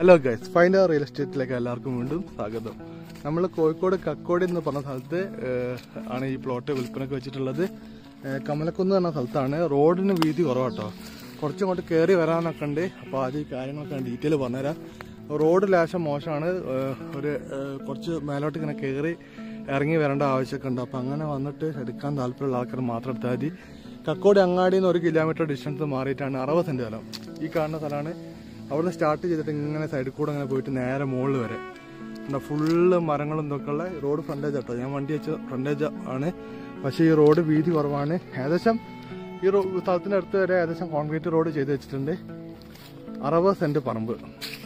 hello guys find real എസ്റ്റേറ്റിലേക്ക് എല്ലാവർക്കും വീണ്ടും സ്വാഗതം നമ്മൾ കോഴിക്കോട് കക്കോടി എന്ന് പറഞ്ഞ സ്ഥലത്ത് ഏഹ്, ആണ് ഈ പ്ലോട്ട് വിൽപ്പനയ്ക്ക് വെച്ചിട്ടുള്ളത് ഏഹ്, കമലക്കുന്ന് എന്ന സ്ഥലത്താണ് റോഡിന് വീതി കുറവാട്ടോ കുറച്ചിങ്ങോട്ട് കയറി വരാനൊക്കെ ഉണ്ട് അപ്പോൾ അത് ഈ കാര്യങ്ങളൊക്കെ ഡീറ്റെയിൽ പറഞ്ഞുതരാം റോഡ് ലേശം മോശമാണ് ഏഹ്, ഒരു ഏഹ്, കുറച്ച് മേലോട്ട് ഇങ്ങനെ കയറി ഇറങ്ങി വരേണ്ട ആവശ്യമൊക്കെ ഉണ്ട് അപ്പോൾ അങ്ങനെ വന്നിട്ട് എടുക്കാൻ താല്പര്യമുള്ള ആൾക്കാർ മാത്രം എടുത്താൽ മതി കക്കോടി അങ്ങാടിയിൽ നിന്ന് ഒരു കിലോമീറ്റർ ഡിസ്റ്റൻസ് മാറിയിട്ടാണ് അറുപത് സെന്റ് സ്ഥലം ഈ കാണുന്ന സ്ഥലമാണ് അവിടുന്ന് സ്റ്റാർട്ട് ചെയ്തിട്ട് ഇങ്ങനെ സൈഡിൽ കൂടെ അങ്ങനെ പോയിട്ട് നേരെ മുകളിൽ വരെ എന്താ ഫുള്ള് മരങ്ങളും ഇതൊക്കെ ഉള്ള റോഡ് ഫ്രണ്ടേജ് കേട്ടോ ഞാൻ വണ്ടി വെച്ച ഫ്രണ്ടേജ് ആണ് പക്ഷേ ഈ റോഡ് വീതി കുറവാണ് ഏകദേശം ഈ റോ സ്ഥലത്തിൻ്റെ അടുത്ത് വരെ ഏകദേശം കോൺക്രീറ്റ് റോഡ് ചെയ്ത് വെച്ചിട്ടുണ്ട് അറുപത് സെന്റ് പറമ്പ്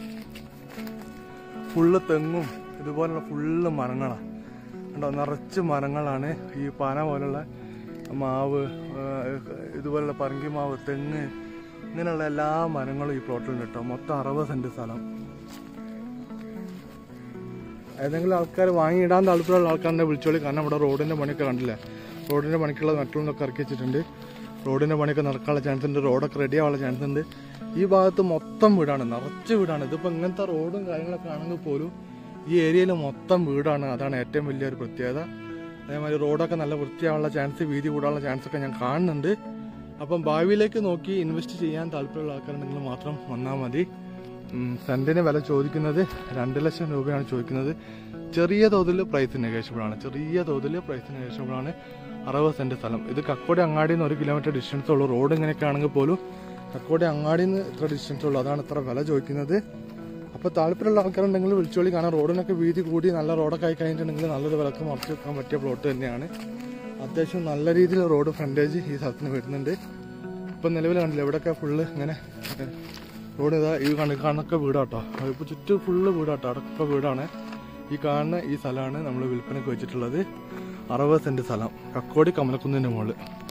ഫുള്ള് തെങ്ങും ഇതുപോലുള്ള ഫുള്ള് മരങ്ങളാണ് കണ്ടോ നിറച്ച് മരങ്ങളാണ് ഈ പന പോലുള്ള മാവ് ആ, ഇതുപോലുള്ള പറങ്കി മാവ് തെങ്ങ് ഇങ്ങനെയുള്ള എല്ലാ മരങ്ങളും ഈ പ്ലോട്ടിലുണ്ട് കേട്ടോ മൊത്തം അറുപത് സെന്റ് സ്ഥലം ഏതെങ്കിലും ആൾക്കാർ വാങ്ങിയിടാൻ താല്പര്യമുള്ള ആൾക്കാരെ വിളിച്ചോളി കാരണം ഇവിടെ റോഡിന്റെ പണിയൊക്കെ കണ്ടില്ലേ റോഡിന്റെ പണിക്കുള്ള മെറ്റലൊക്കെ ഇറക്കി വെച്ചിട്ടുണ്ട് റോഡിന്റെ പണിയൊക്കെ നടക്കാനുള്ള ചാൻസ് ഉണ്ട് റോഡൊക്കെ റെഡി ആവാനുള്ള ചാൻസ് ഉണ്ട് ഈ ഭാഗത്ത് മൊത്തം വീടാണ് നിറച്ച് വീടാണ് ഇതിപ്പോ ഇങ്ങനത്തെ റോഡും കാര്യങ്ങളൊക്കെ ആണെങ്കിൽ പോലും ഈ ഏരിയയിൽ മൊത്തം വീടാണ് അതാണ് ഏറ്റവും വലിയൊരു പ്രത്യേകത അതേമാതിരി റോഡൊക്കെ നല്ല വൃത്തിയാവാനുള്ള ചാൻസ് വീതി കൂടാനുള്ള ചാൻസ് ഒക്കെ ഞാൻ കാണുന്നുണ്ട് അപ്പം ഭാവിയിലേക്ക് നോക്കി ഇൻവെസ്റ്റ് ചെയ്യാൻ താല്പര്യമുള്ള ആൾക്കാരുണ്ടെങ്കിൽ മാത്രം വന്നാൽ മതി ഉം, സെന്റിന് വില ചോദിക്കുന്നത് രണ്ട് ലക്ഷം രൂപയാണ് ചോദിക്കുന്നത് ചെറിയ തോതിൽ പ്രൈസ് നെഗോഷ്യബിൾ ആണ് ചെറിയ തോതിൽ പ്രൈസ് നെഗോഷ്യബിൾ ആണ് അറുപത് സെന്റ് സ്ഥലം ഇത് കക്കോടി അങ്ങാടിയിൽ നിന്ന് ഒരു കിലോമീറ്റർ ഡിസ്റ്റൻസ് ഉള്ളൂ റോഡ് ഇങ്ങനെയൊക്കെ ആണെങ്കിൽ പോലും കക്കോടി അങ്ങാടിയിൽ നിന്ന് ഇത്ര ഡിസ്റ്റൻസ് ഉള്ളൂ അതാണ് ഇത്ര വില ചോദിക്കുന്നത് അപ്പോൾ താല്പര്യമുള്ള ആൾക്കാരുണ്ടെങ്കിൽ വിളിച്ചോളി കാരണം റോഡിനൊക്കെ വീതി കൂടി നല്ല റോഡൊക്കെ ആയി കഴിഞ്ഞിട്ടുണ്ടെങ്കിൽ നല്ലൊരു വിലക്ക് മറച്ചു വെക്കാൻ പറ്റിയ പ്ലോട്ട് തന്നെയാണ് അത്യാവശ്യം നല്ല രീതിയിൽ റോഡ് ഫ്രണ്ടേജ് ഈ സ്ഥലത്തിന് വരുന്നുണ്ട് ഇപ്പം നിലവിൽ കണ്ടില്ല ഇവിടെയൊക്കെ ഫുള്ള് ഇങ്ങനെ ഏഹ്, റോഡ് ഇതാ ഈ കണ കണക്കെ വീടാട്ടോ ഇപ്പോൾ ചുറ്റും ഫുള്ള് വീടാട്ടോ അടക്ക വീടാണ് ഈ കാണുന്ന ഈ സ്ഥലമാണ് നമ്മൾ വിൽപ്പനയ്ക്ക് വെച്ചിട്ടുള്ളത് അറുപത് സെന്റ് സ്ഥലം കക്കോടി കമലക്കുന്നിൻ്റെ മുകളിൽ